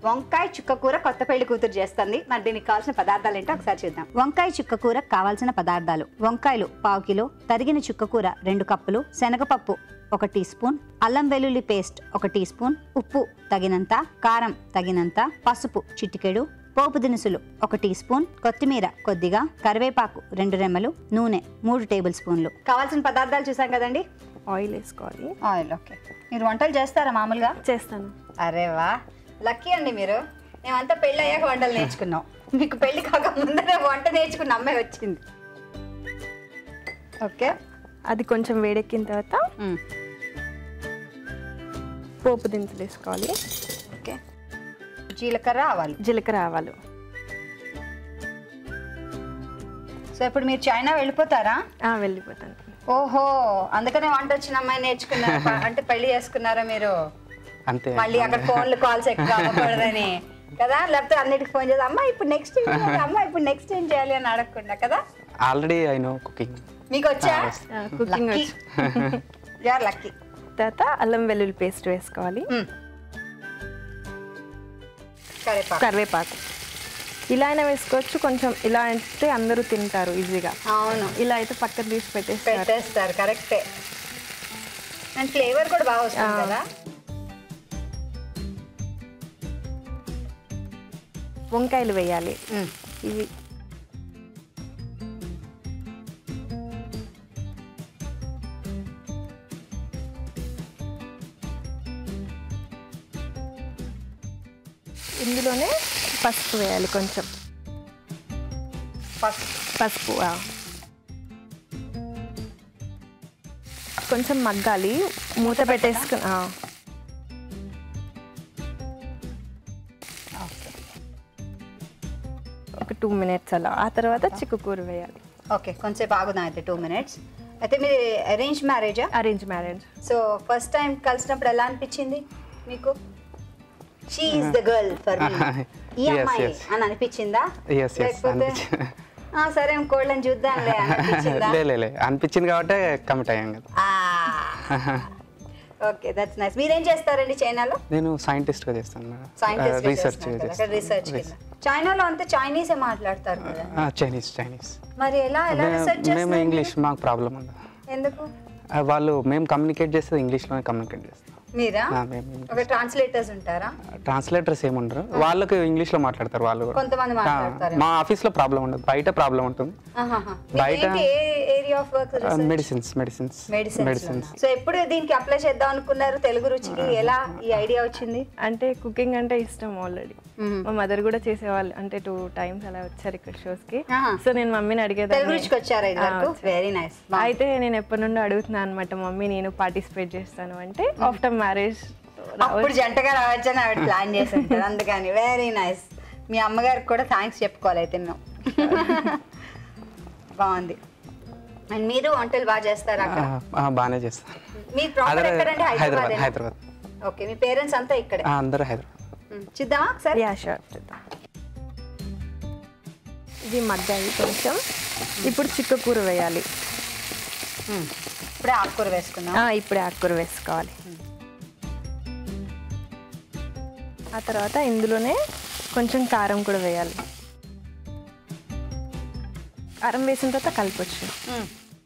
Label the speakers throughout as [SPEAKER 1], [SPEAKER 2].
[SPEAKER 1] వంకాయ చుక్క కూర కొత్త పెళ్లి కూతురు చేస్తుంది మరి దీనికి కావాల్సిన పదార్థాలు ఏంటో ఒకసారి చూద్దాం వంకాయ చుక్క కూర కావాల్సిన పదార్థాలు వంకాయలు పావు కిలో తరిగిన చుక్క కూర రెండు కప్పులు శనగపప్పు ఒక టీ స్పూన్ అల్లం వెల్లుల్లి పేస్ట్ ఒక టీ స్పూన్ ఉప్పు తగినంత కారం తగినంత పసుపు చిటికెడు పోపు దినుసులు ఒక టీ స్పూన్ కొత్తిమీర కొద్దిగా కరివేపాకు రెండు రెమ్మలు నూనె మూడు టేబుల్ స్పూన్లు కావాల్సిన పదార్థాలు చూసాం కదండి
[SPEAKER 2] ఆయిల్ వేసుకోవాలి
[SPEAKER 1] ఆయిల్ ఓకే మీరు వంటలు చేస్తారా మామూలుగా
[SPEAKER 2] చేస్తాను
[SPEAKER 1] అరే వా లక్కీ అండి మీరు మేమంతా పెళ్ళి అయ్యాక వంటలు నేర్చుకున్నాం మీకు పెళ్లి కాక ముందర వంట నేర్చుకున్న అమ్మాయి వచ్చింది ఓకే
[SPEAKER 2] అది కొంచెం వేడెక్కిన తర్వాత పోపు దినుసులు వేసుకోవాలి
[SPEAKER 1] ఓకే జీలకర్ర ఆవాలు
[SPEAKER 2] జీలకర్ర ఆవాలు
[SPEAKER 1] సో ఇప్పుడు మీరు చైనా వెళ్ళిపోతారా
[SPEAKER 2] ఆ, వెళ్ళిపోతాను
[SPEAKER 1] ఓహో అందుకనే వంట వచ్చిన అమ్మాయి నేర్చుకున్నారు ప- అంటే పెళ్లి చేసుకున్నారా మీరు
[SPEAKER 3] అంతే
[SPEAKER 1] మళ్ళీ అక్కడ ఫోన్లు కాల్స్ ఎక్కువ అవ్వకూడదని కదా లేకపోతే అన్నిటికి ఫోన్ చేసి అమ్మ ఇప్పుడు నెక్స్ట్ ఏం చేయాలి అమ్మ ఇప్పుడు నెక్స్ట్ ఏం చేయాలి అని అడగకుండా కదా
[SPEAKER 3] ఆల్రెడీ ఐ నో కుకింగ్
[SPEAKER 1] మీకు వచ్చా
[SPEAKER 2] కుకింగ్
[SPEAKER 1] లక్కీ
[SPEAKER 2] వచ్చి
[SPEAKER 1] యార్ లక్కీ
[SPEAKER 2] తర్వాత అల్లం వెల్లుల్లి పేస్ట్ వేసుకోవాలి
[SPEAKER 1] కరేపాకు
[SPEAKER 2] కరివేపాకు ఇలా అయినా వేసుకోవచ్చు కొంచెం ఇలా అయితే అందరూ తింటారు ఈజీగా
[SPEAKER 1] అవును
[SPEAKER 2] ఇలా అయితే పక్కన తీసి పెట్టేస్తారు
[SPEAKER 1] పెట్టేస్తారు కరెక్టే అండ్ ఫ్లేవర్ కూడా బాగా వస్తుంది
[SPEAKER 2] ఆ.
[SPEAKER 1] కదా
[SPEAKER 2] వంకాయలు వేయాలి ఇవి ఇందులోనే పసుపు వేయాలి కొంచెం
[SPEAKER 1] ఫస్ట్
[SPEAKER 2] పసుపు ఆ. కొంచెం మగ్గాలి మూత పెట్టేసుకుని ఆ. ఒక టూ మినిట్స్ అలా ఆ తర్వాత చిక్కుకూర వేయాలి
[SPEAKER 1] ఓకే కొంచెంసేపు ఆగుదాం అయితే టూ మినిట్స్ అయితే మీరు అరేంజ్ మ్యారేజా
[SPEAKER 2] arrange marriage
[SPEAKER 1] so first time కలిసినప్పుడు ఎలా అనిపించింది మీకు she is the girl for ఈ
[SPEAKER 3] Yes,
[SPEAKER 1] అమ్మాయి
[SPEAKER 3] yes.
[SPEAKER 1] అని అనిపించిందా
[SPEAKER 3] Yes, yes, అనిపించింది.
[SPEAKER 1] "ఆ, సరే కోళ్ళని చూద్దాంలే అని అనిపించిందా
[SPEAKER 3] లే లే, లే అనిపించింది కాబట్టి కమిట్ అయ్యాం కదా
[SPEAKER 1] ఓకే దట్స్ నైస్ మీరేం చేస్తారండి చైనాలో
[SPEAKER 3] నేను సైంటిస్ట్గా చేస్తాను
[SPEAKER 1] సైంటిస్ట్
[SPEAKER 3] రీసెర్చ్
[SPEAKER 1] రీసెర్చ్ చైనాలో అంతా చైనీసే మాట్లాడతారు కదా
[SPEAKER 3] చైనీస్ చైనీస్
[SPEAKER 1] మరి ఎలా ఎలా రీసెర్చ్
[SPEAKER 3] మేము
[SPEAKER 1] చేస్తారు
[SPEAKER 3] ఇంగ్లీష్ మాకు ప్రాబ్లం ఉండదు
[SPEAKER 1] ఎందుకు
[SPEAKER 3] ఆ, వాళ్ళు మేము కమ్యూనికేట్ చేస్తే ఇంగ్లీష్లోనే కమ్యూనికేట్ చేస్తాం
[SPEAKER 1] మీరా
[SPEAKER 3] ఆ, మేము
[SPEAKER 1] ఒక ట్రాన్స్లేటర్స్ ఉంటారా
[SPEAKER 3] ట్రాన్స్లేటర్స్ ఏముండరు వాళ్ళకి ఇంగ్లీష్లో మాట్లాడతారు వాళ్ళు కూడా
[SPEAKER 1] కొంతమంది
[SPEAKER 3] ఆ,
[SPEAKER 1] మాట్లాడతారు
[SPEAKER 3] మా ఆఫీస్లో ప్రాబ్లం ఉండదు బయట ప్రాబ్లం ఉంటుంది బయట-
[SPEAKER 1] బయట a area of work
[SPEAKER 3] medicines medicines
[SPEAKER 1] medicines
[SPEAKER 3] medicines
[SPEAKER 1] so ఎప్పుడు దీనికి అప్లై చేద్దాం అనుకున్నారు తెలుగు రుచికి ఎలా ఈ ఐడియా వచ్చింది
[SPEAKER 2] అంటే కుకింగ్ అంటే ఇష్టం ఆల్రెడీ మా మదర్ కూడా చేసేవాళ్ళు అంటే టూ టైమ్స్ అలా వచ్చారు ఇక్కడ షోస్ కి
[SPEAKER 1] ఆహా.
[SPEAKER 2] సో నేను మమ్మీని
[SPEAKER 1] తెలుగు
[SPEAKER 2] అడిగేదాన్ని
[SPEAKER 1] రుచికి వచ్చారా ఇది వరకు వెరీ నైస్
[SPEAKER 2] అయితే నేను ఎప్పటి నుండో అడుగుతున్నాను అనమాట మమ్మీ నేను పార్టిసిపేట్ చేస్తాను అంటే ఆఫ్టర్ మ్యారేజ్
[SPEAKER 1] అప్పుడు జంటగా రావచ్చని ఆవిడ ప్లాన్ చేసి ఉంటారు అందుకని వెరీ నైస్ మీ అమ్మగారికి కూడా థ్యాంక్స్ చెప్పుకోవాలి అయితే మేము బాగుంది అండ్ మీరు వంటలు బాగా చేస్తారా అక్కడ
[SPEAKER 3] బాగానే చేస్తాను
[SPEAKER 1] మీ ప్రాపర్
[SPEAKER 3] అదే
[SPEAKER 1] ఎక్కడండి
[SPEAKER 3] హైదరాబాద్
[SPEAKER 1] హైదరాబాద్
[SPEAKER 3] హైదరాబాద్
[SPEAKER 1] ఓకే మీ పేరెంట్స్ అంతా ఇక్కడే
[SPEAKER 3] ఆ, అందరూ హైదరాబాద్
[SPEAKER 1] మ్మ్. చూద్దామా ఒకసారి
[SPEAKER 2] యా షూర్ ఇది మగ్గాయి కొంచెం ఇప్పుడు చిక్క కూర వేయాలి
[SPEAKER 1] మ్మ్. ఇప్పుడే ఆకుకూర వేసుకుందాం
[SPEAKER 2] ఆ, ఇప్పుడే ఆకుకూర వేసుకోవాలి ఆ తర్వాత ఇందులోనే కొంచెం కారం కూడా వేయాలి కారం వేసిన తర్వాత కలపచ్చు
[SPEAKER 1] మ్మ్.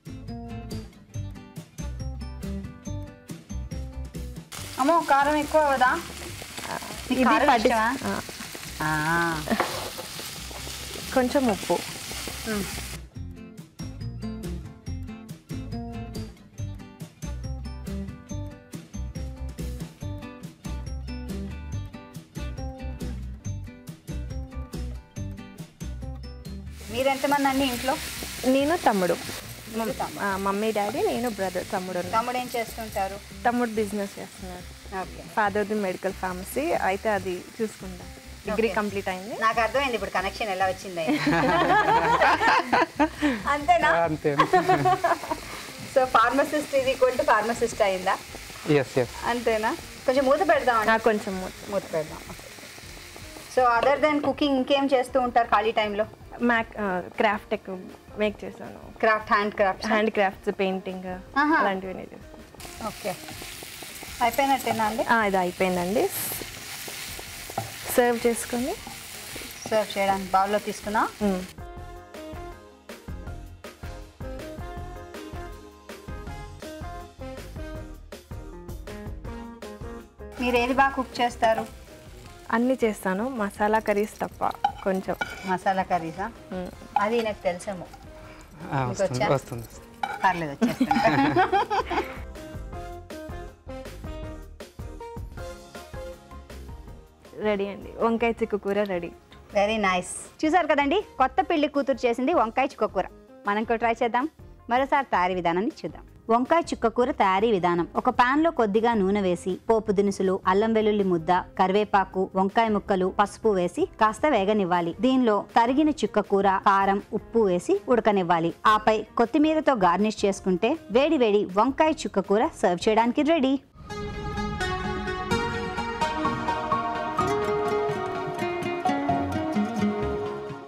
[SPEAKER 1] అమ్మో కారం ఎక్కువ అవదా మీకు
[SPEAKER 2] ఇది
[SPEAKER 1] కారం
[SPEAKER 2] పట్టి
[SPEAKER 1] ఇష్టమా?
[SPEAKER 2] ఆ,
[SPEAKER 1] ఆ.
[SPEAKER 2] కొంచెం ఉప్పు
[SPEAKER 1] మ్మ్. మీరెంతమంది అండి ఇంట్లో
[SPEAKER 2] నేను తమ్ముడు
[SPEAKER 1] మీ తమ్ముడు.
[SPEAKER 2] ఆ, మమ్మీ డాడీ నేను బ్రదర్ తమ్ముడు ఉన్నాడు.
[SPEAKER 1] తమ్ముడు ఏం చేస్తుంటారు
[SPEAKER 2] తమ్ముడు బిజినెస్ చేస్తున్నాడు
[SPEAKER 1] ఓకే
[SPEAKER 2] ఫాదర్ది మెడికల్ ఫార్మసీ అయితే అది చూసుకుంటా డిగ్రీ
[SPEAKER 1] Okay.
[SPEAKER 2] కంప్లీట్ అయింది
[SPEAKER 1] నాకు అర్థమైంది ఇప్పుడు కనెక్షన్ ఎలా వచ్చింది అంతేనా
[SPEAKER 3] అంతే
[SPEAKER 1] సో ఫార్మసిస్ట్ ఇది ఈక్వల్ టు ఫార్మసిస్ట్ అయిందా
[SPEAKER 3] ఎస్ ఎస్
[SPEAKER 1] అంతేనా కొంచెం మూత పెడదాం అండి
[SPEAKER 2] నాకు కొంచెం మూత.
[SPEAKER 1] మూత పెడదాం సో అదర్ దెన్ కుకింగ్ ఇంకేం చేస్తూ ఉంటారు ఖాళీ టైంలో
[SPEAKER 2] మ్యాక్ క్రాఫ్ట్ ఎక్కువ మేక్ చేశాను
[SPEAKER 1] craft hand craft
[SPEAKER 2] hand crafts painting
[SPEAKER 1] ఆహా.
[SPEAKER 2] అలాంటివి నేను చేస్తాను.
[SPEAKER 1] ఓకే అయిపోయినట్టేనా అండి
[SPEAKER 2] ఆ, ఇది అయిపోయిందండి సర్వ్ చేసుకొని
[SPEAKER 1] సర్వ్ చేయడానికి బౌల్లో తీసుకున్నా
[SPEAKER 2] మ్మ్.
[SPEAKER 1] మీరు ఏది బాగా కుక్ చేస్తారు
[SPEAKER 2] అన్నీ చేస్తాను మసాలా కర్రీస్ తప్ప కొంచెం
[SPEAKER 1] మసాలా కర్రీసా
[SPEAKER 2] మ్మ్.
[SPEAKER 1] అది నాకు తెలుసేమో
[SPEAKER 3] ఆ,
[SPEAKER 1] మీకు
[SPEAKER 3] వస్తుంది
[SPEAKER 1] వచ్చా?
[SPEAKER 3] వస్తుంది
[SPEAKER 1] పర్లేదు వచ్చేస్తాను
[SPEAKER 2] రెడీ అండి వంకాయ చిక్కు కూర రెడీ
[SPEAKER 1] వెరీ నైస్ చూసారు కదండి కొత్త పెళ్లి కూతురు చేసింది వంకాయ చుక్కకూర మనం కూడా ట్రై చేద్దాం మరోసారి తయారీ విధానాన్ని చూద్దాం వంకాయ చుక్కకూర తయారీ విధానం ఒక పాన్ లో కొద్దిగా నూనె వేసి పోపు దినుసులు అల్లం వెల్లుల్లి ముద్ద కరివేపాకు వంకాయ ముక్కలు పసుపు వేసి కాస్త వేగనివ్వాలి దీనిలో తరిగిన చుక్కకూర కారం ఉప్పు వేసి ఉడకనివ్వాలి ఆపై కొత్తిమీరతో గార్నిష్ చేసుకుంటే వేడి వేడి వంకాయ చుక్కకూర సర్వ్ చేయడానికి రెడీ